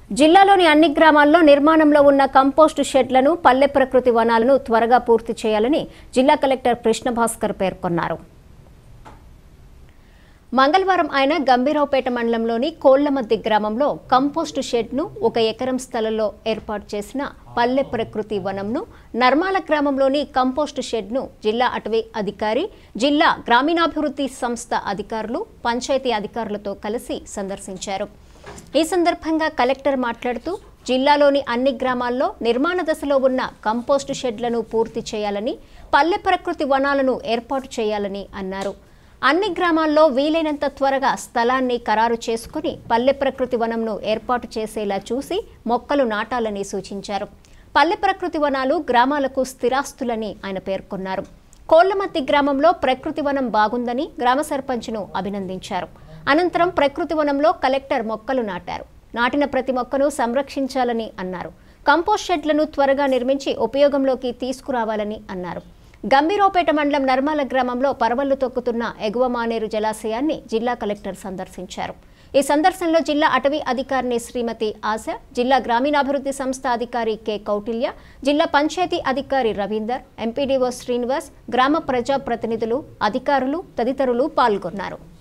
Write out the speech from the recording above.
జిల్లాలోని అన్ని గ్రామాల్లో నిర్మాణంలో ఉన్న కంపోస్టు షెడ్లను పల్లె ప్రకృతి వనాలను త్వరగా పూర్తి చేయాలని జిల్లా కలెక్టర్ కృష్ణ భాస్కర్ పేర్కొన్నారు మంగళవారం ఆయన గంభీరావుపేట మండలంలోని కోళ్లమద్ది గ్రామంలో కంపోస్టు షెడ్ను ఒక ఎకరం స్థలంలో ఏర్పాటు చేసిన పల్లె ప్రకృతి వనంను నర్మాల గ్రామంలోని కంపోస్టు షెడ్ను జిల్లా అటవీ అధికారి జిల్లా గ్రామీణాభివృద్ధి సంస్థ అధికారులు పంచాయతీ అధికారులతో కలిసి సందర్శించారు ఈ సందర్భంగా కలెక్టర్ మాట్లాడుతూ జిల్లాలోని అన్ని గ్రామాల్లో నిర్మాణ దశలో ఉన్న కంపోస్టు షెడ్లను పూర్తి చేయాలని పల్లె ప్రకృతి వనాలను ఏర్పాటు చేయాలని అన్నారు అన్ని గ్రామాల్లో వీలైనంత త్వరగా స్థలాన్ని ఖరారు చేసుకుని పల్లె ప్రకృతి వనంను ఏర్పాటు చేసేలా చూసి మొక్కలు నాటాలని సూచించారు పల్లె ప్రకృతి వనాలు గ్రామాలకు స్థిరాస్తులని ఆయన పేర్కొన్నారు కోళ్లమత్తి గ్రామంలో ప్రకృతి వనం బాగుందని గ్రామ సర్పంచ్ను అభినందించారు అనంతరం ప్రకృతి వనంలో కలెక్టర్ మొక్కలు నాటారు నాటిన ప్రతి మొక్కను సంరక్షించాలని అన్నారు కంపోస్ట్ షెడ్లను త్వరగా నిర్మించి ఉపయోగంలోకి తీసుకురావాలని అన్నారు గంభీరావుపేట మండలం నర్మాల గ్రామంలో పరవళ్లు తొక్కుతున్న ఎగువ మానేరు జలాశయాన్ని జిల్లా కలెక్టర్ సందర్శించారు ఈ సందర్శనలో జిల్లా అటవీ అధికారిని శ్రీమతి ఆశ జిల్లా గ్రామీణాభివృద్ధి సంస్థ అధికారి కె కౌటిల్య జిల్లా పంచాయతీ అధికారి రవీందర్ ఎంపీడీఓ శ్రీనివాస్ గ్రామ ప్రజా ప్రతినిధులు అధికారులు తదితరులు పాల్గొన్నారు